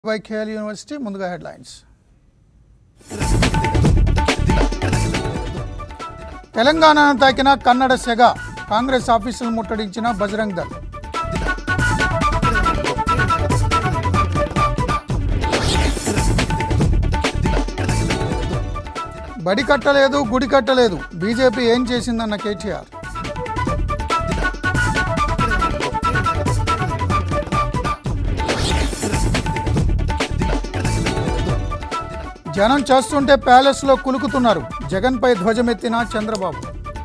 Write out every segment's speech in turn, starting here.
by ఖేల్ university ముందుగా headlines తెలంగాణను తాకిన కన్నడ సెగ కాంగ్రెస్ ఆఫీసులు ముట్టడించిన బజరంగ్ దళ్ బడి కట్టలేదు గుడి కట్టలేదు బీజేపీ ఏం చేసిందన్న కేటీఆర్ జనం చేస్తుంటే ప్యాలెస్లో కులుకుతున్నారు జగన్పై ధ్వజమెత్తిన చంద్రబాబు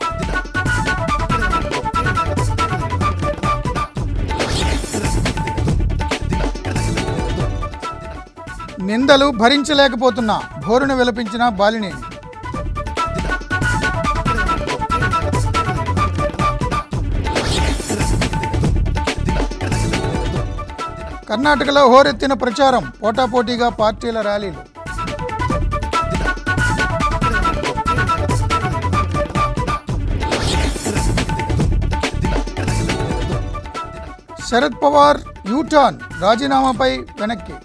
నిందలు భరించలేకపోతున్నా భోరును విలపించిన బాలినేని కర్ణాటకలో హోరెత్తిన ప్రచారం పోటాపోటీగా పార్టీల ర్యాలీలు శరద్ పవార్ యూటర్న్ రాజీనామాపై వెనక్కి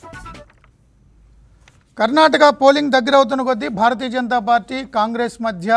కర్ణాటక పోలింగ్ దగ్గరవుతున్న కొద్దీ భారతీయ జనతా పార్టీ కాంగ్రెస్ మధ్య